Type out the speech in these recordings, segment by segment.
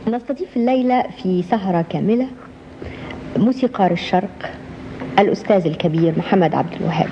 نستضيف الليلة في سهرة كاملة موسيقار الشرق الأستاذ الكبير محمد عبد الوهاب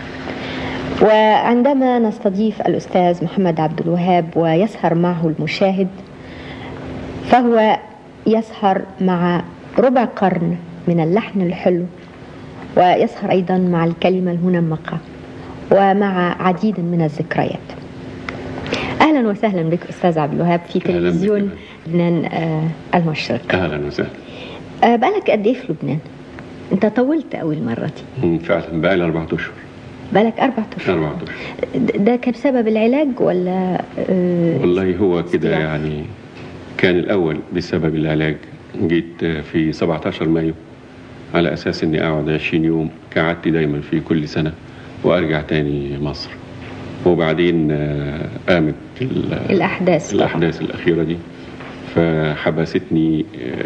وعندما نستضيف الأستاذ محمد عبد الوهاب ويسهر معه المشاهد فهو يسهر مع ربع قرن من اللحن الحلو ويسهر أيضا مع الكلمة المنمقة ومع عديد من الذكريات أهلا وسهلا بك أستاذ عبد الوهاب في أهلاً بك. تلفزيون لبنان آه، المشرق اهلا وسهلا آه، بقالك قد إيه في لبنان؟ أنت طولت أول مرة دي مم، فعلا بقى لي اربع اشهر بقالك أربع أشهر اربع اشهر د- ده كان بسبب العلاج ولا آه، والله هو كده استراحة. يعني كان الاول بسبب العلاج جيت في 17 مايو على اساس اني اقعد 20 يوم كعادتي دايما في كل سنه وارجع تاني مصر وبعدين آه، قامت ال- الأحداث طبعاً. الاحداث الاخيره دي فحبستني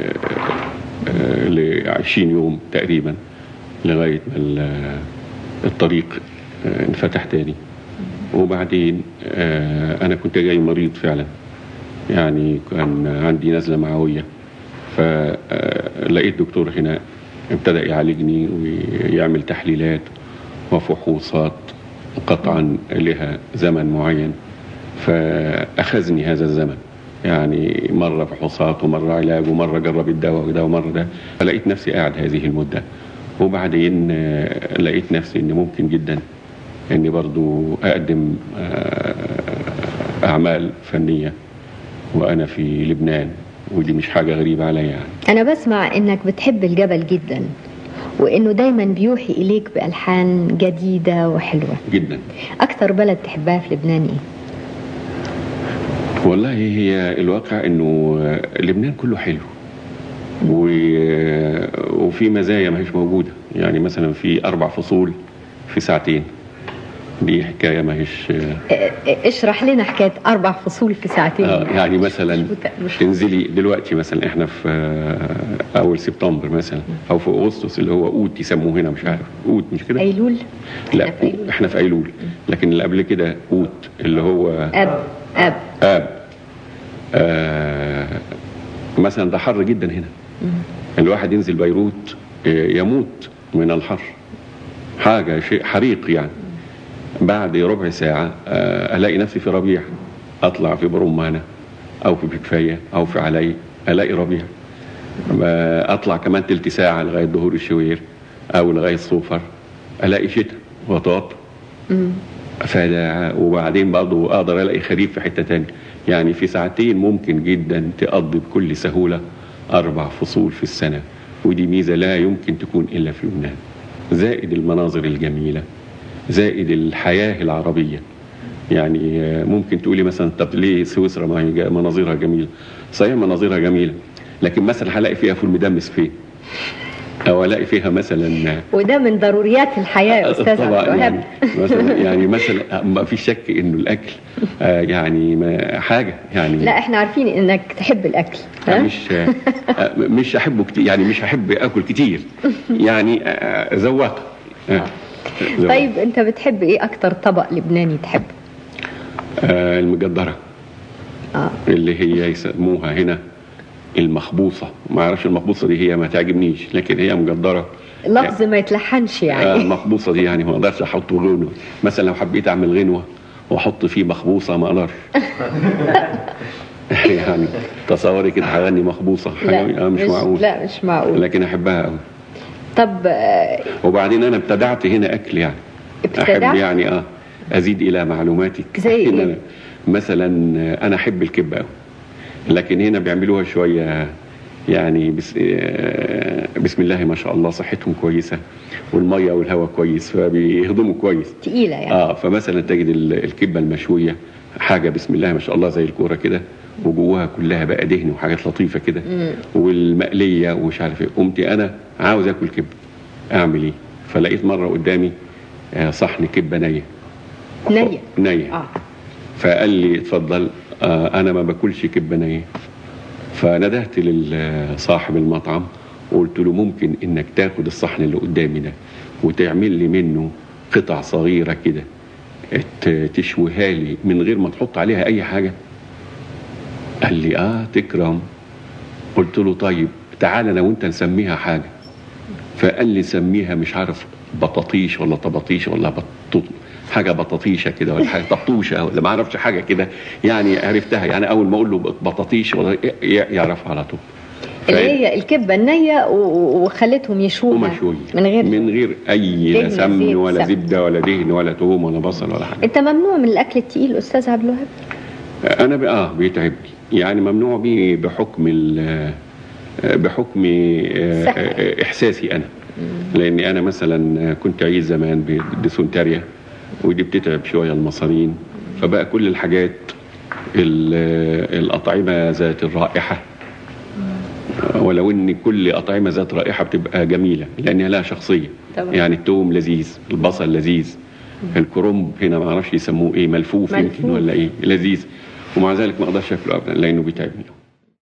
ل 20 يوم تقريبا لغايه ما ال- الطريق آه، انفتح تاني وبعدين آه، انا كنت جاي مريض فعلا يعني كان عندي نزله معويه فلقيت دكتور هنا ابتدى يعالجني ويعمل تحليلات وفحوصات قطعا لها زمن معين فأخذني هذا الزمن يعني مرة فحوصات ومرة علاج ومرة جرب الدواء وده ومرة ده فلقيت نفسي قاعد هذه المدة وبعدين آه، لقيت نفسي ان ممكن جدا اني برضو اقدم آه، اعمال فنية وانا في لبنان ودي مش حاجة غريبة عليا يعني أنا بسمع إنك بتحب الجبل جدا وإنه دايما بيوحي إليك بألحان جديدة وحلوة جدا أكثر بلد تحبها في لبنان إيه؟ والله هي الواقع انه لبنان كله حلو و- وفي مزايا ما هيش موجوده يعني مثلا في اربع فصول في ساعتين دي حكايه ما هيش ا- ا- اشرح لنا حكاية أربع فصول في ساعتين آه يعني مثلا مش مت- مش- تنزلي دلوقتي مثلا احنا في آه، اول سبتمبر مثلا او في اغسطس اللي هو اوت يسموه هنا مش عارف اوت مش كده؟ أيلول لا إحنا في أيلول. احنا في ايلول لكن اللي قبل كده اوت اللي هو أب أب آب آه مثلا ده حر جدا هنا الواحد ينزل بيروت آه، يموت من الحر حاجة شيء حريق يعني بعد ربع ساعة آه، ألاقي نفسي في ربيع أطلع في برمانة أو في بكفاية أو في علي ألاقي ربيع آه، أطلع كمان تلت ساعة لغاية ظهور الشوير أو لغاية صوفر ألاقي شتاء وطاط فده وبعدين برضه اقدر الاقي خريف في حته تانية يعني في ساعتين ممكن جدا تقضي بكل سهوله اربع فصول في السنه ودي ميزه لا يمكن تكون الا في لبنان زائد المناظر الجميله زائد الحياه العربيه يعني آه، ممكن تقولي مثلا طب ليه سويسرا ما هي جا- مناظرها جميله صحيح مناظرها جميله لكن مثلا هلاقي فيها فول مدمس فين او الاقي فيها مثلا وده من ضروريات الحياة يا أستاذ عبد طبعا الوهاب يعني مثلا يعني مثلا ما في شك انه الاكل آه يعني ما حاجه يعني لا احنا عارفين انك تحب الاكل ها؟ مش آه مش احبه كتير يعني مش احب اكل كتير يعني آه ذواق آه ذواق. طيب انت بتحب ايه اكتر طبق لبناني تحبه آه المجدره اه اللي هي يسموها هنا المخبوصه ما اعرفش المخبوصه دي هي ما تعجبنيش لكن هي مجدره لفظ ما يتلحنش آه يعني المخبوصه دي يعني ما اقدرش احطه غنوه مثلا لو حبيت اعمل غنوه واحط فيه مخبوصه ما اقدرش يعني تصوري كده هغني مخبوصه حاجه آه مش معقول لا مش معقول لكن احبها قوي طب آه، وبعدين انا ابتدعت هنا اكل يعني ابتدعت؟ احب يعني اه ازيد الى معلوماتك زي إن إيه؟ أنا- مثلا آه، انا احب الكبه قوي لكن هنا بيعملوها شويه يعني بس آه، بسم الله ما شاء الله صحتهم كويسه والميه والهواء كويس فبيهضموا كويس تقيلة يعني اه فمثلا تجد ال- الكبه المشويه حاجه بسم الله ما شاء الله زي الكوره كده وجواها كلها بقى دهن وحاجات لطيفه كده والمقليه ومش عارف ايه قمت انا عاوز اكل كبه اعمل ايه فلقيت مره قدامي آه، صحن كبه نيه نية نيه اه فقال لي اتفضل آه انا ما باكلش كبه نيه فندهت لصاحب المطعم وقلت له ممكن انك تاخد الصحن اللي قدامي ده وتعمل لي منه قطع صغيره كده ت- تشويها لي من غير ما تحط عليها اي حاجه قال لي اه تكرم قلت له طيب تعالى انا وانت نسميها حاجه فقال لي سميها مش عارف بطاطيش ولا طبطيش ولا بطوط حاجه بطاطيشه كده ولا حاجه طبطوشه ولا ما اعرفش حاجه كده يعني عرفتها يعني اول ما اقول له بطاطيش ولا ي- يعرفها على طول اللي هي الكبه النيه و- و- وخلتهم يشوها ومشوية من غير من غير اي لا دهن، سمن زيت، ولا سمن. زبده ولا دهن ولا توم ولا بصل ولا حاجه انت ممنوع من الاكل التقيل استاذ عبد الوهاب انا بقى اه بيتعبني يعني ممنوع بيه بحكم ال بحكم آه، صحة. آه، احساسي انا لاني انا مثلا كنت عايز زمان بديسونتاريا ودي بتتعب شويه المصارين فبقى كل الحاجات ال- الاطعمه ذات الرائحه ولو ان كل اطعمه ذات رائحه بتبقى جميله لانها لها شخصيه طبعا. يعني التوم لذيذ البصل لذيذ الكرنب هنا ما اعرفش يسموه ايه ملفوف, ملفوف. يمكن ولا ايه لذيذ ومع ذلك ما اقدرش اكله ابدا لانه بيتعبني